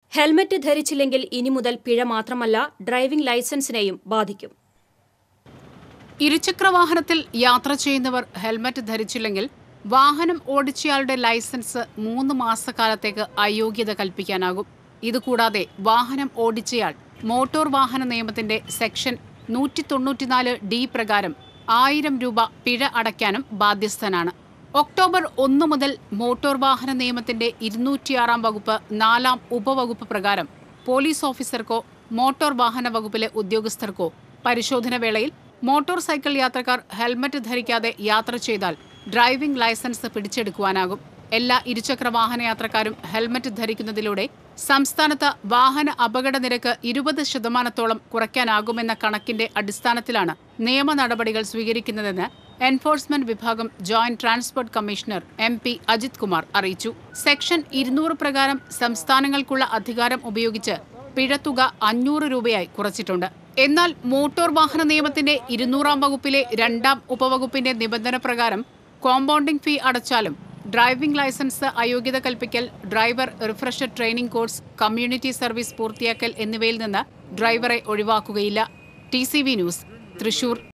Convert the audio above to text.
helmet ധരിച്ചില്ലെങ്കിൽ ഇനി മുതൽ പിഴ മാത്രമല്ല ഡ്രൈവിംഗ് ലൈസൻസിനെയും ബാധിക്കും ഇരുചക്രവാഹനത്തിൽ യാത്ര ചെയ്യുന്നവർ ഹെൽമറ്റ് ധരിച്ചില്ലെങ്കിൽ വാഹനം ഓടിച്ചയാളുടെ ലൈസൻസ് മൂന്ന് മാസക്കാലത്തേക്ക് അയോഗ്യത കൽപ്പിക്കാനാകും ഇതുകൂടാതെ വാഹനം ഓടിച്ചയാൾ മോട്ടോർ വാഹന നിയമത്തിന്റെ സെക്ഷൻ നൂറ്റി തൊണ്ണൂറ്റിനാല് ഡി പ്രകാരം ആയിരം രൂപ പിഴ അടയ്ക്കാനും ബാധ്യസ്ഥനാണ് ഒക്ടോബർ ഒന്ന് മുതൽ മോട്ടോർ വാഹന നിയമത്തിന്റെ ഇരുന്നൂറ്റിയാറാം വകുപ്പ് നാലാം ഉപവകുപ്പ് പ്രകാരം പോലീസ് ഓഫീസർക്കോ മോട്ടോർ വാഹന വകുപ്പിലെ ഉദ്യോഗസ്ഥർക്കോ പരിശോധന വേളയിൽ മോട്ടോർ സൈക്കിൾ യാത്രക്കാർ ഹെൽമറ്റ് ധരിക്കാതെ യാത്ര ചെയ്താൽ ഡ്രൈവിംഗ് ലൈസൻസ് പിടിച്ചെടുക്കുവാനാകും എല്ലാ ഇരുചക്ര വാഹന യാത്രക്കാരും ഹെൽമറ്റ് ധരിക്കുന്നതിലൂടെ സംസ്ഥാനത്ത് വാഹന അപകട നിരക്ക് ഇരുപത് ശതമാനത്തോളം കുറയ്ക്കാനാകുമെന്ന കണക്കിന്റെ അടിസ്ഥാനത്തിലാണ് നിയമ നടപടികൾ സ്വീകരിക്കുന്നതെന്ന് എൻഫോഴ്സ്മെന്റ് വിഭാഗം joint transport commissioner M P Ajith Kumar അറിയിച്ചു സെക്ഷൻ ഇരുന്നൂറ് പ്രകാരം സംസ്ഥാനങ്ങൾക്കുള്ള അധികാരം ഉപയോഗിച്ച് പിഴത്തുക അഞ്ഞൂറ് രൂപയായി കുറച്ചിട്ടുണ്ട് എന്നാൽ മോട്ടോർ വാഹന നിയമത്തിന്റെ ഇരുന്നൂറാം വകുപ്പിലെ രണ്ടാം ഉപവകുപ്പിന്റെ നിബന്ധന പ്രകാരം കോമ്പൗണ്ടിംഗ് ഫീ അടച്ചാലും ഡ്രൈവിംഗ് ലൈസൻസ് അയോഗ്യത കൽപ്പിക്കൽ driver refresher training course community service പൂർത്തിയാക്കൽ എന്നിവയിൽ നിന്ന് ഡ്രൈവറെ ഒഴിവാക്കുകയില്ല ടി ന്യൂസ് തൃശൂർ